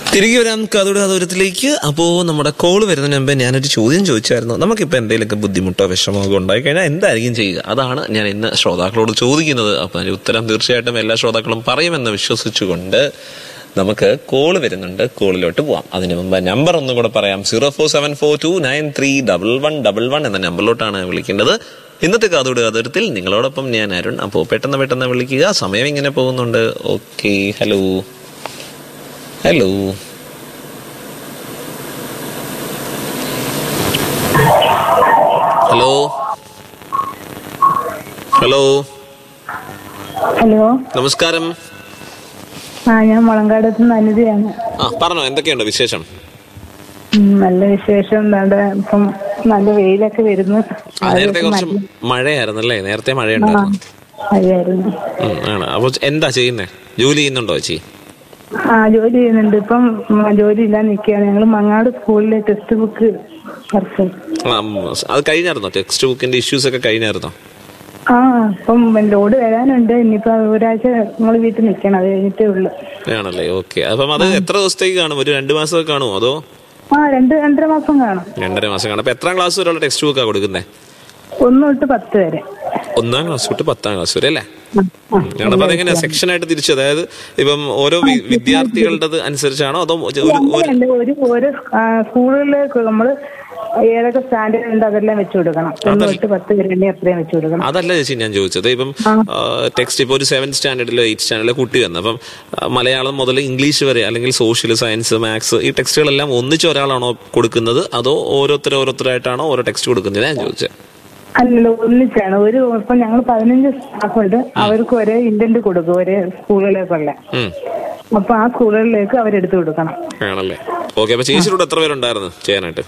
തിരികെ വരാം കഥയുടെ കഥോരത്തിലേക്ക് അപ്പോൾ നമ്മുടെ കോള് വരുന്നതിന് മുമ്പ് ഞാനൊരു ചോദ്യം ചോദിച്ചായിരുന്നു നമുക്കിപ്പോൾ എന്തെങ്കിലുമൊക്കെ ബുദ്ധിമുട്ടോ വിഷമോ ഒക്കെ ഉണ്ടായി കഴിഞ്ഞാൽ എന്തായിരിക്കും ചെയ്യുക അതാണ് ഞാൻ ഇന്ന് ശ്രോതാക്കളോട് ചോദിക്കുന്നത് അപ്പോൾ അതിന്റെ ഉത്തരം തീർച്ചയായിട്ടും എല്ലാ ശ്രോതാക്കളും പറയുമെന്ന് വിശ്വസിച്ചുകൊണ്ട് നമുക്ക് കോള് വരുന്നുണ്ട് കോളിലോട്ട് പോവാം അതിനു മുമ്പ് നമ്പർ ഒന്നും കൂടെ പറയാം zero four seven four two nine three double one double one എന്ന നമ്പറിലോട്ടാണ് വിളിക്കേണ്ടത് ഇന്നത്തെ കാതോട് കാതോരത്തിൽ നിങ്ങളോടൊപ്പം ഞാൻ അരുൺ അപ്പോൾ പെട്ടെന്ന് പെട്ടെന്ന് വിളിക്കുക സമയം ഇങ്ങനെ പോകുന്നുണ്ട് okay hello hello hello hello hello നമസ്കാരം ആ ഞാൻ മുളങ്കാടത്ത് നിന്ന് അനിതയാണ് ആ പറഞ്ഞോ എന്തൊക്കെയുണ്ട് വിശേഷം ഉം, നല്ല വിശേഷം എന്താണ്ട് ഇപ്പം നല്ല വെയിലൊക്കെ വരുന്നു ആ നേരത്തെ കുറച്ച് മഴയായിരുന്നല്ലേ നേരത്തെ മഴയുണ്ടായിരുന്നു മഴയായിരുന്നു ഉം, ആണ് അപ്പൊ എന്താ ചെയ്യുന്നേ ജോലി ചെയ്യുന്നുണ്ടോ ചേച്ചി ആ ജോലി ചെയ്യുന്നുണ്ട് ഇപ്പം ഉം, ജോലി ഇല്ലാതെ നിൽക്കുകയാണ് ഞങ്ങൾ മങ്ങാട് സ്കൂളിലെ ടെക്സ്റ്റ് ബുക്ക് വർക്ക് ആ, ഉം, അത് കഴിഞ്ഞായിരുന്നോ ടെക്സ്റ്റ് ബുക്കിന്റെ ഇഷ്യൂസ് ഒക്കെ കഴിഞ്ഞായിരുന്നോ ആ ഇപ്പം ലോഡ് വരാനുണ്ട് ഇനിയിപ്പോ ഒരാഴ്ച നമ്മൾ വീട്ടിൽ നിൽക്കണം അത് കഴിഞ്ഞിട്ടേ ഉള്ളു ആണല്ലേ ഓക്കെ അപ്പം അത് എത്ര ദിവസത്തേക്ക് കാണും ഒരു രണ്ട് മാസമൊക്കെ കാണുമോ അതോ ആ രണ്ട് രണ്ടര മാസം കാണും രണ്ടര മാസം കാണും അപ്പൊ എത്രാം ക്ലാസ് വരെയുള്ള ടെക്സ്റ്റ് ബുക്കാ കൊടുക്കുന്നത് ഒന്ന് തൊട്ട് പത്ത് വരെ ഒന്നാം ക്ലാസ് തൊട്ട് പത്താം ക്ലാസ് വരെ അല്ലേ ആ, ആ. ഞങ്ങളപ്പോ അതെങ്ങനെ സെക്ഷൻ ആയിട്ട് തിരിച്ചു അതായത് ഇപ്പം ഓരോ വി- വിദ്യാർത്ഥികളുടേത് അനുസരിച്ചാണോ അതോ ഒരു ഒരു അങ്ങനെയല്ല ഒരു ഓരോ ആ, സ്കൂളുകളിലേക്ക് നമ്മള് ഏതൊക്കെ സ്റ്റാൻഡേർഡ് ഉണ്ട് അതെല്ലാം വെച്ചു കൊടുക്കണം ഒന്ന് തൊട്ട് പത്ത് വരെ ഉണ്ടെങ്കിൽ അത്രയും വെച്ചു കൊടുക്കണം അതല്ല ചേച്ചി ഞാൻ ചോദിച്ചത് ഇപ്പം ടെക്സ്റ്റ് ഇപ്പോൾ ഒരു സെവൻത് സ്റ്റാൻഡേർഡിലോ എയ്ത്ത് സ്റ്റാൻഡേർഡിലോ കുട്ടി വന്നു അപ്പം ആ, മലയാളം മുതൽ ഇംഗ്ലീഷ് വരെ അല്ലെങ്കിൽ സോഷ്യൽ സയൻസ് മാത്സ് ഈ ടെക്സ്റ്റുകളെല്ലാം ഒന്നിച്ച് ഒരാളാണോ കൊടുക്കുന്നത് അതോ ഓരോരുത്തർ ഓരോരുത്തരായിട്ടാണോ ഓരോ ടെക്സ്റ്റ് കൊടുക്കുന്നത് ഞാൻ ചോദിച്ചത് അല്ലല്ലോ ഒന്നിച്ചാണ് ഒരു ഇപ്പൊ ഞങ്ങൾ പതിനഞ്ച് സ്റ്റാഫുണ്ട് അവർക്ക് ഒരേ ഇന്റന്റ് കൊടുക്കും ഒരേ സ്കൂളുകളിലേക്കുള്ള ഉം. അപ്പൊ ആ സ്കൂളുകളിലേക്ക് അവരെടുത്തു കൊടുക്കണം ആണല്ലേ ഓക്കെ അപ്പൊ ചേച്ചിയുടെ എത്ര പേരുണ്ടായിരുന്നു ചെയ്യാനായിട്ട്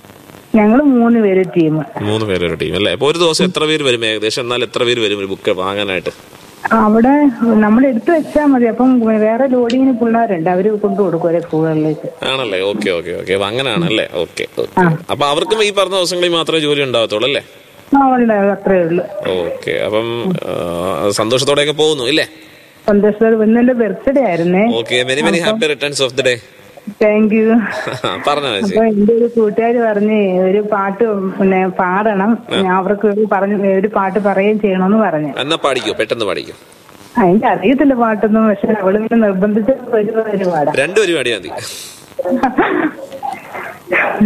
ഞങ്ങൾ മൂന്ന് പേര് ടീം മൂന്ന് പേരൊരു ടീം അല്ലേ അപ്പൊ ഒരു ദിവസം എത്ര പേര് വരും ഏകദേശം എന്നാൽ എത്ര പേര് വരും ഒരു ബുക്ക് വാങ്ങാനായിട്ട് അവിടെ നമ്മൾ എടുത്തു വെച്ചാൽ മതി അപ്പം വേറെ ലോഡിങ്ങിന് പിള്ളേരുണ്ട് അവര് കൊണ്ടു കൊടുക്കും ഒരേ സ്കൂളുകളിലേക്ക് ആണല്ലേ ഓക്കെ ഓക്കെ ഓക്കെ അപ്പൊ അങ്ങനെയാണല്ലേ ഓക്കെ ഓക്കെ അപ്പൊ അവർക്കും ഈ പറഞ്ഞ ദിവസങ്ങളിൽ മാത്രമേ ജോലി ഉണ്ടാവത്തുള്ളൂ അല്ലേ ആ ഉണ്ട് അത്രേ ഉള്ളു ഓക്കെ അപ്പം ആ, സന്തോഷത്തോടെയൊക്കെ പോകുന്നു ഇല്ലേ സന്തോഷത്തോടെ ഇന്നെന്റെ ബർത്ത്ഡേ ആയിരുന്നേ okay very very happy returns of the day thank you പറഞ്ഞോ ചേച്ചി അപ്പൊ എന്റെ ഒരു കൂട്ടുകാര് പറഞ്ഞ് ഒരു പാട്ട് പിന്നെ പാടണം ഞാൻ അവർക്ക് ഒരു പറഞ്ഞു ഒരു പാട്ട് പറയുകയും ചെയ്യണമെന്ന് പറഞ്ഞു എന്നാ പാടിക്കോ പെട്ടെന്ന് പാടിക്കോ ആ, എനിക്ക് അറിയത്തില്ല പാട്ടൊന്നും പക്ഷെ അവള് ഇങ്ങനെ നിർബന്ധിച്ച് ഒരു ഒരു പാടാം രണ്ടുപേരും പാടിയാൽ മതി